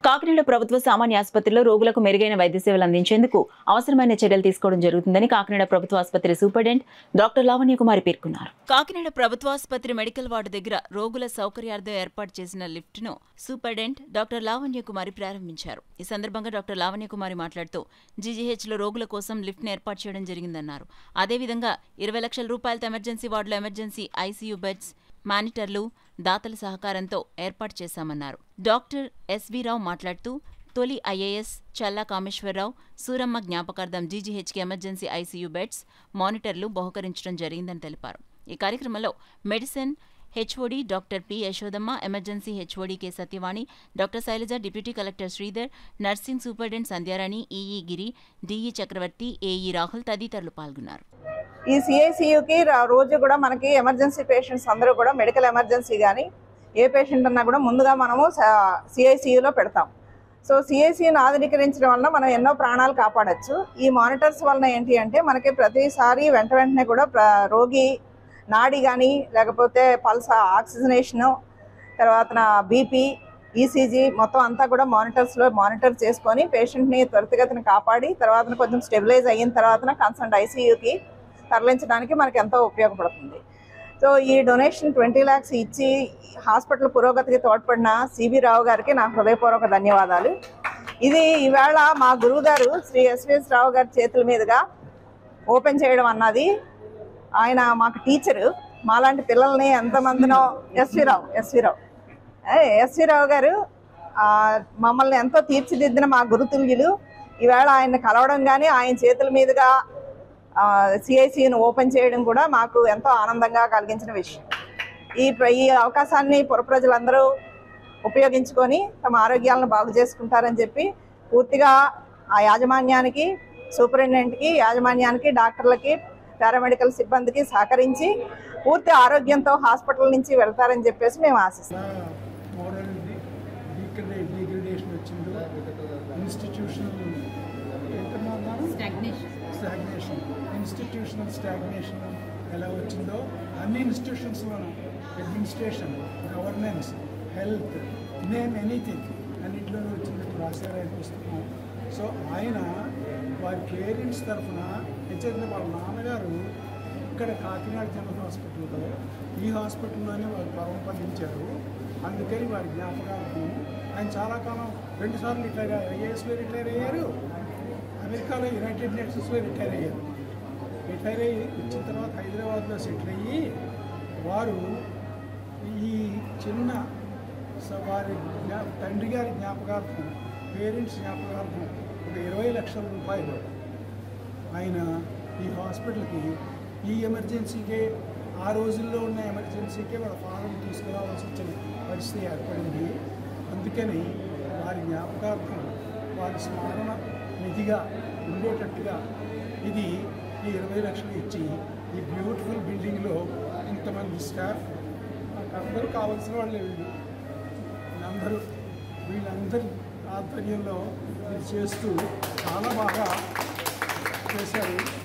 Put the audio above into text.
కాకినాడ ప్రభుత్వ సామాన్య ఆసుపత్రిలో రోగులకు మెరుగైన వైద్య సేవలు అందించేందుకు అవసరమైన చర్యలు తీసుకోవడం జరుగుతుందని కాకినాడ ప్రభుత్వ ఆసుపత్రి సూపరింటెండెంట్ డాక్టర్ లావణ్య కుమారి పేర్కొన్నారు కాకినాడ ప్రభుత్వ ఆసుపత్రి మెడికల్ వార్డు దగ్గర రోగుల సౌకర్యార్థం ఏర్పాటు చేసిన లిఫ్ట్ ను సూపరింటెండెంట్ డాక్టర్ లావణ్య కుమారి ప్రారంభించారు ఈ సందర్భంగా డాక్టర్ లావణ్య కుమారి మాట్లాడుతూ జీజీహెచ్ లో రోగుల కోసం లిఫ్ట్ ను ఏర్పాటు చేయడం జరిగిందన్నారు అదేవిధంగా ఇరవై లక్షల రూపాయలతో ఎమర్జెన్సీ వార్డులో ఎమర్జెన్సీ ఐసీయూ బెడ్స్ మానిటర్లు దాతల సహకారంతో ఏర్పాటు చేశామన్నారు డాక్టర్ ఎస్వి రావు మాట్లాడుతూ తొలి ఐఏఎస్ చల్లా కామేశ్వరరావు సూరమ్మ జ్ఞాపకార్థం జీజీహెచ్కి ఎమర్జెన్సీ ఐసీయూ బెడ్స్ మానిటర్లు బహుకరించడం జరిగిందని తెలిపారు ఈ కార్యక్రమంలో medicine HOD doctor P Yashodamma emergency HOD K Satyavani doctor Sailaja deputy collector Sridhar nursing superintendent Sandhyarani EE Giri DE Chakravarthi AE Rahul తదితరులు పాల్గొన్నారు ఈ సిఐసియుకి రోజు కూడా మనకి ఎమర్జెన్సీ పేషెంట్స్ అందరూ కూడా మెడికల్ ఎమర్జెన్సీ కానీ ఏ పేషెంట్ అన్నా కూడా ముందుగా మనము సిఐసియులో పెడతాం సో సిఐసియుని ఆధునీకరించడం వల్ల మనం ఎన్నో ప్రాణాలు కాపాడొచ్చు ఈ మానిటర్స్ వలన ఏంటి అంటే మనకి ప్రతిసారి వెంట వెంటనే కూడా ప్ర- రోగి నాడి కానీ లేకపోతే పల్స్ ఆక్సిజనేషను తర్వాత బీపీ ఈసీజీ మొత్తం అంతా కూడా మానిటర్స్లో మానిటర్ చేసుకొని పేషెంట్ని త్వరితగతిన కాపాడి తర్వాత కొంచెం స్టెబిలైజ్ అయిన తర్వాత కన్సల్ట్ ఐసీయూకి తరలించడానికి మనకి ఎంతో ఉపయోగపడుతుంది సో ఈ డొనేషన్ ట్వంటీ ల్యాక్స్ ఇచ్చి హాస్పిటల్ పురోగతికి తోడ్పడిన సిబి రావు గారికి నా హృదయపూర్వక ధన్యవాదాలు ఇది ఈవేళ మా గురువు గారు శ్రీ ఎస్విఎస్ రావు గారి చేతుల మీదుగా ఓపెన్ చేయడం అన్నది ఆయన మాకు టీచరు మాలాంటి పిల్లల్ని ఎంతమందినో SV Rao SV Rao SV Rao గారు ఆ, మమ్మల్ని ఎంతో తీర్చిదిద్దిన మా గురుతుల్యులు ఈవేళ ఆయన కలవడం కానీ ఆయన చేతుల మీదుగా సిఐసిని ఓపెన్ చేయడం కూడా మాకు ఎంతో ఆనందంగా కలిగించిన విషయం ఈ ప్ర- ఈ అవకాశాన్ని పుర ప్రజలందరూ ఉపయోగించుకొని తమ ఆరోగ్యాలను బాగు చేసుకుంటారని చెప్పి పూర్తిగా ఆ యాజమాన్యానికి సూపరింటెండెంట్కి యాజమాన్యానికి డాక్టర్లకి పారామెడికల్ సిబ్బందికి సహకరించి పూర్తి ఆరోగ్యంతో హాస్పిటల్ నుంచి వెళ్తారని చెప్పేసి మేము ఆశిస్తాం మోరల్ డిగ్రేడేషన్ వచ్చిందో ఇన్స్టిట్యూషనల్ స్టాగ్నేషన్ ఇన్స్టిట్యూషనల్ స్టాగ్నేషన్ ఎలా వచ్చిందో అన్ని ఇన్స్టిట్యూషన్స్లోనూ administration governance health name anything అన్నింటిలోనూ వచ్చినట్టు రాశారు ఆయన పుస్తకం సో ఆయన వారి పేరెంట్స్ తరఫున హెచ్చరిన వాళ్ళ నాన్నగారు ఇక్కడ కాకినాడ జనరల్ హాస్పిటల్లో ఈ హాస్పిటల్లోనే వారు పరం పండించారు అందుకని వారి జ్ఞాపకాలకు ఆయన చాలా కాలం రెండుసార్లు రిటైర్ ఐఏఎస్లో రిటైర్ అయ్యారు అమెరికాలో యునైటెడ్ నేషన్స్లో రిటైర్ అయ్యారు రిటైర్ అయ్యి వచ్చిన తర్వాత హైదరాబాద్లో సెటిల్ అయ్యి వారు ఈ చిన్న స- వారి జ్ఞా తండ్రి గారి జ్ఞాపకార్థం పేరెంట్స్ జ్ఞాపకార్థం ఒక ఇరవై లక్షల రూపాయలు ఆయన ఈ హాస్పిటల్కి ఈ ఎమర్జెన్సీకే ఆ రోజుల్లో ఉన్న ఎమర్జెన్సీకే వాళ్ళ ఫారం తీసుకురావాల్సి వచ్చిన పరిస్థితి ఏర్పడింది అందుకని వారి జ్ఞాపకార్థం వారి స్మరణ నిధిగా ఉండేటట్టుగా ఇది ఈ ఇరవై లక్షలు ఇచ్చి ఈ బ్యూటిఫుల్ బిల్డింగ్లో ఇంతమంది స్టాఫ్ నాకు అందరూ కావాల్సిన వాళ్ళే వీళ్ళు వీళ్ళందరూ వీళ్ళందరి ఆధ్వర్యంలో ఇది చేస్తూ చాలా బాగా చేశారు